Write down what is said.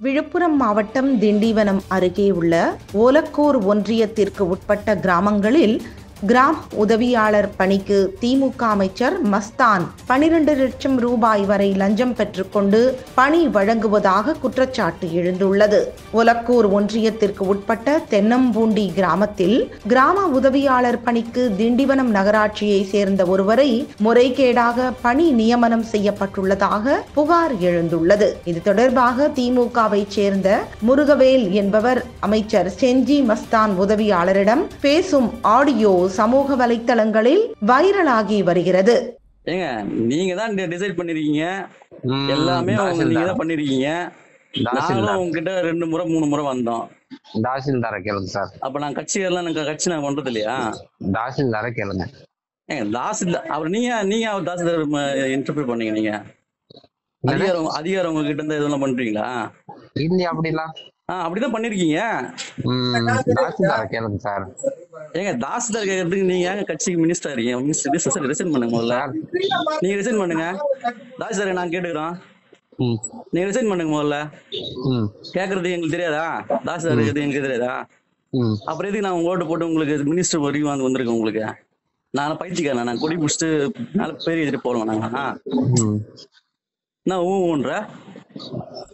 விழுப்புரம் மாவட்டம் திண்டிவனம் அருகே உள்ள ஓலக்கூர் ஒன்றியத்திற்கு உட்பட்ட கிராமங்களில் கிராம உதவியாளர் பணிக்கு திமுக அமைச்சர் மஸ்தான் பனிரெண்டு லட்சம் ரூபாய் வரை லஞ்சம் பெற்றுக்கொண்டு பணி வழங்குவதாக குற்றச்சாட்டு எழுந்துள்ளது ஒலக்கூர் ஒன்றியத்திற்கு உட்பட்ட தென்னம்பூண்டி கிராமத்தில் கிராம உதவியாளர் பணிக்கு திண்டிவனம் நகராட்சியை சேர்ந்த ஒருவரை முறைகேடாக பணி நியமனம் செய்யப்பட்டுள்ளதாக புகார் எழுந்துள்ளது இது தொடர்பாக திமுகவை சேர்ந்த முருகவேல் என்பவர் அமைச்சர் செஞ்சி மஸ்தான் உதவியாளரிடம் பேசும் ஆடியோ சமூக வலைத்தளங்களில் வைரலாகி வருகிறது ஏங்க நீங்க தான் டிசைட் பண்ணிருக்கீங்க ம், எல்லாமே அவங்க நீங்க தாசில்தார். தான் பண்ணிருக்கீங்க நாங்களும் தாசில்தார் உங்ககிட்ட ரெண்டு முறை மூணு முறை வந்தோம் தாசில்தாரை கேளுங்க சார் அப்ப நான் கட்சிகள்லாம் எனக்கு கட்சி நான் பண்றது இல்லையா தாசில்தாரை கேளுங்க ஏங்க தாசில்தார் அவர் நீங்க நீங்க அவர் தாசில்தார் இன்டர்வியூ பண்ணீங்க நீங்க அதிகாரம் அதிகாரம் உங்ககிட்ட இருந்து இதெல்லாம் பண்றீங்களா இல்லையா அப்படிலாம் ஆ அப்படிதான் பண்ணிருக்கீங்க ம், தாசில்தாரை கேளுங்க சார் ஏங்க தாசில்தார் கேட்கறதுக்கு நீங்க ஏங்க கட்சிக்கு மினிஸ்டர் இருக்கீங்க மினிஸ்டர் ரிசைன் பண்ணுங்க முதல்ல சார் நீங்க ரிசைன் பண்ணுங்க தாசில்தாரை நான் கேட்டுக்கிறோம் ம், நீங்க ரிசைன் பண்ணுங்க முதல்ல ம், கேட்கறது எங்களுக்கு தெரியாதா தாசில்தார் இருக்கிறது எங்களுக்கு தெரியாதா ம். அப்புறம் எதுக்கு நான் உங்க ஓட்டு போட்டு உங்களுக்கு மினிஸ்டர் வரைக்கும் வந்து வந்திருக்கேன் உங்களுக்கு நான் பயிற்சிக்காரன் நான் கொடி பிடிச்சிட்டு மேல பேர் எழுதிட்டு போறோம் நாங்க ஆ. ம். நான் ஊன்ற